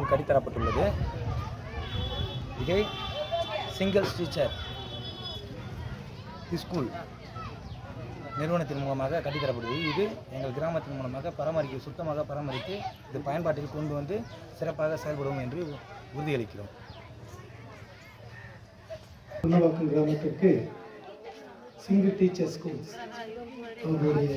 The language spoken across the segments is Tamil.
கட்டித்தரப்பட்டுள்ளது இதை சிங்கிள் டீச்சர் ஸ்கூல் நிறுவனத்தின் மூலமாக கட்டித்தரப்படுவது இது எங்கள் கிராமத்தின் மூலமாக பராமரிக்க சுத்தமாக பராமரித்து இது பயன்பாட்டில் கொண்டு வந்து சிறப்பாக செயல்படும் என்று உறுதியளிக்கிறோம் குன்னவாக்கம் கிராமத்திற்கு சிங்கிள் டீச்சர் ஸ்கூல்ஸ் அவர்களுடைய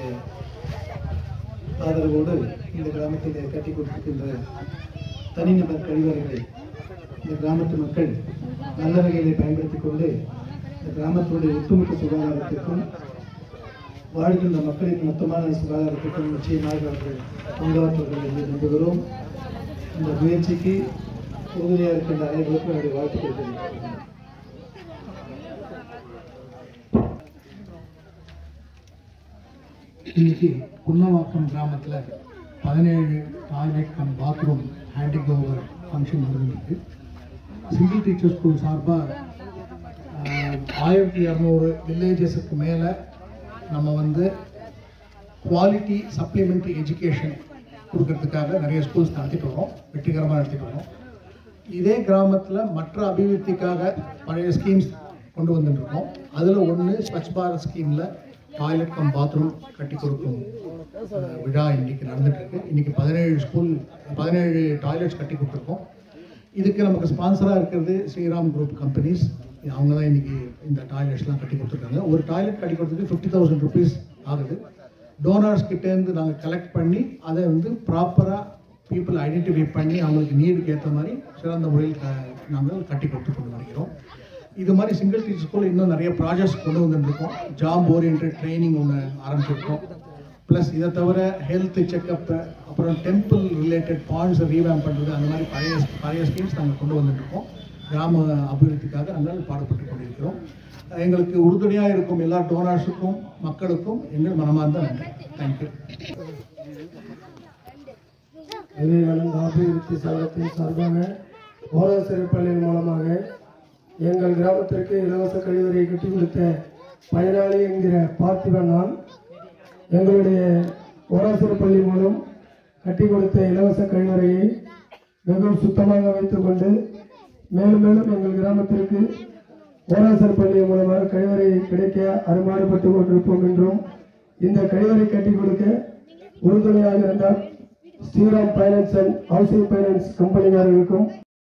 ஆதரவோடு இந்த கிராமத்தில் கட்டி கொடுத்திருக்கின்ற தனிநபர் கழிவறைகளை இந்த கிராமத்து மக்கள் நல்ல வகையிலே பயன்படுத்திக் கொண்டு இந்த கிராமத்தினுடைய ஒட்டுமொத்த சுகாதாரத்திற்கும் வாழ்கின்ற மக்களின் மொத்தமான சுகாதாரத்திற்கும் நிச்சயமாக அவர்கள் பங்காற்றுவார்கள் என்று நம்புகிறோம் இந்த முயற்சிக்கு உறுதுணையாக இருக்கின்ற அனைவருக்கும் என்னுடைய வாழ்த்துக்கள் தெரிவிக்கிறேன் இன்னைக்கு குன்னவாக்கம் கிராமத்தில் பதினேழு toilet cum bathroom handing over function நடந்துருக்கு சிங்கிள் டீச்சர் ஸ்கூல் சார்பாக ஆயிரத்தி இரநூறு வில்லேஜஸுக்கு மேலே நம்ம வந்து குவாலிட்டி சப்ளிமெண்ட்ரி எஜுகேஷன் கொடுக்கறதுக்காக நிறைய ஸ்கூல்ஸ் நடத்திட்டு வரோம் வெற்றிகரமாக நடத்திட்டு வரோம் இதே கிராமத்தில் மற்ற அபிவிருத்திக்காக பழைய ஸ்கீம்ஸ் கொண்டு வந்துட்டு இருக்கோம் அதில் ஒன்று ஸ்வச் பாரத் ஸ்கீமில் டாய்லெட் கம் பாத்ரூம் கட்டி கொடுக்கும் அஹ், விழா இன்னைக்கு நடந்துட்டு இருக்கு இன்னைக்கு பதினேழு ஸ்கூல் பதினேழு டாய்லெட்ஸ் கட்டி கொடுத்துருக்கோம் இதுக்கு நமக்கு ஸ்பான்சராக இருக்கிறது ஸ்ரீராம் குரூப் கம்பெனிஸ் அவங்க தான் இன்னைக்கு இந்த டாய்லெட்ஸ்லாம் கட்டி கொடுத்துருக்காங்க ஒரு டாய்லெட் கட்டி கொடுத்ததுக்கு ஃபிஃப்டி தௌசண்ட் ருபீஸ் ஆகுது டோனர்ஸ் கிட்டேருந்து நாங்கள் கலெக்ட் பண்ணி அதை வந்து ப்ராப்பராக பீப்புள் ஐடென்டிஃபை பண்ணி அவங்களுக்கு நீடுக்கு ஏற்ற மாதிரி சிறந்த முறையில் க நாங்கள் கட்டி கொடுத்து கொண்டு வருகிறோம் இது மாதிரி சிங்கிள் டீச்சர் ஸ்கூல் இன்னும் நிறைய ப்ராஜெக்ட்ஸ் கொண்டு வந்துருக்கோம் ஜாப் ஓரியன்ட் ட்ரைனிங் ஒன்று ஆரம்பிச்சிருக்கோம் ப்ளஸ் இதை தவிர ஹெல்த் செக்கப்பு அப்புறம் டெம்பிள் ரிலேட்டட் பாயிண்ட்ஸை ரீவேம் பண்ணுறது அந்த மாதிரி பழைய பழைய ஸ்கீம்ஸ் நாங்கள் கொண்டு வந்துட்டுருக்கோம் கிராம அபிவிருத்திக்காக நாங்கள் பாடுபட்டு கொண்டிருக்கிறோம் எங்களுக்கு உறுதுணையாக இருக்கும் எல்லா டோனர்ஸுக்கும் மக்களுக்கும் எங்கள் மனமார்ந்த நன்றி தேங்க்யூ விவேகானந்த அபிவிருத்தி சங்கத்தின் சார்பாக ஓராசிரியர் பள்ளியின் மூலமாக எங்கள் கிராமத்திற்கு இலவச கழிவறையை கட்டிக் கொடுத்த பயனாளி என்கிற பார்த்திபன் நான் எங்களுடைய ஓராசிரியர் பள்ளி மூலம் கட்டிக் கொடுத்த இலவச கழிவறையை மிகவும் சுத்தமாக வைத்துக்கொண்டு மேலும் மேலும் எங்கள் கிராமத்திற்கு ஓராசர் பள்ளி மூலமாக கழிவறை கிடைக்க அருமாறுபட்டு கொண்டிருப்போம் என்றும் இந்த கழிவறை கட்டிக் கொடுக்க உறுதுணையாக இருந்தால் Shriram finance and housing finance கம்பெனிக்காரர்களுக்கும்